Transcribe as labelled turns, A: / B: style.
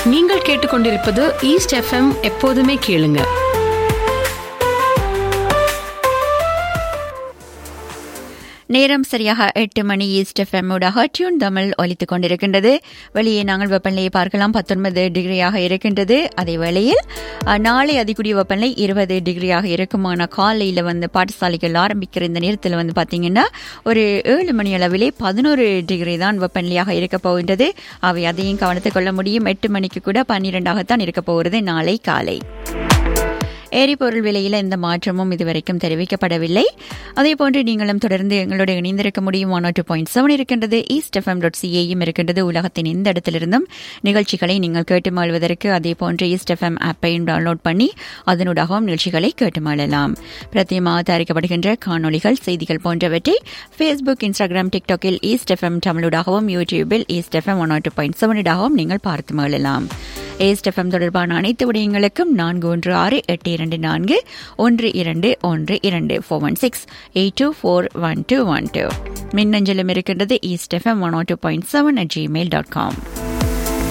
A: நீங்கள் கேட்டுக்கொண்டிருப்பது east FM எப்போதுமே கேளுங்க
B: நேரம் சரியாக எட்டு மணி ஈஸ்ட் எஃப்எம் ஊடாக டியூன் தமிழ் ஒலித்துக் கொண்டிருக்கின்றது வெளியே நாங்கள் வெப்பநிலையை பார்க்கலாம் பத்தொன்பது டிகிரியாக இருக்கின்றது அதே வேளையில் அஹ், நாளை அதிகூடிய வெப்பநிலை இருபது டிகிரியாக இருக்குமான காலையில் வந்து பாடசாலைகள் ஆரம்பிக்கிற இந்த நேரத்தில் வந்து பார்த்தீங்கன்னா ஒரு ஏழு மணி அளவிலே பதினோரு டிகிரி தான் வெப்பநிலையாக இருக்க போகின்றது அவை அதையும் கவனித்துக் கொள்ள முடியும் எட்டு மணிக்கு கூட பன்னிரெண்டாகத்தான் இருக்க போகிறது நாளை காலை எரிபொருள் விலையில் எந்த மாற்றமும் இதுவரைக்கும் தெரிவிக்கப்படவில்லை அதேபோன்று நீங்களும் தொடர்ந்து எங்களோட இணைந்திருக்க முடியும் ஒன் டூ பாயிண்ட் செவன் இருக்கின்றது ஈஸ்ட் எஃப்எம் டாட் சிஏயும் இருக்கின்றது உலகத்தின் எந்த இடத்திலிருந்தும் நிகழ்ச்சிகளை நீங்கள் கேட்டு மாழ்வதற்கு அதே போன்று ஈஸ்ட் எஃப்எம் ஆப்பையும் டவுன்லோட் பண்ணி அதனூடாகவும் நிகழ்ச்சிகளை கேட்டு மாளலாம் பிரத்தியமாக தயாரிக்கப்படுகின்ற காணொளிகள் செய்திகள் போன்றவற்றை ஃபேஸ்புக் இன்ஸ்டாகிராம் டிக்டாக்கில் ஈஸ்ட் எஃப்எம் தமிழூடாகவும் யூடியூபில் east FM one two point செவனூடாகவும் நீங்கள் பார்த்து மாளலாம் ஏஸ்ட் எஃப்எம் தொடர்பான அனைத்து விடயங்களுக்கும் நான்கு ஒன்று ஆறு எட்டு இரண்டு நான்கு ஒன்று இரண்டு ஒன்று இரண்டு four one six eight two four one two one two மின்னஞ்சலும் இருக்கின்றது east FM one two point seven at Gmail dot com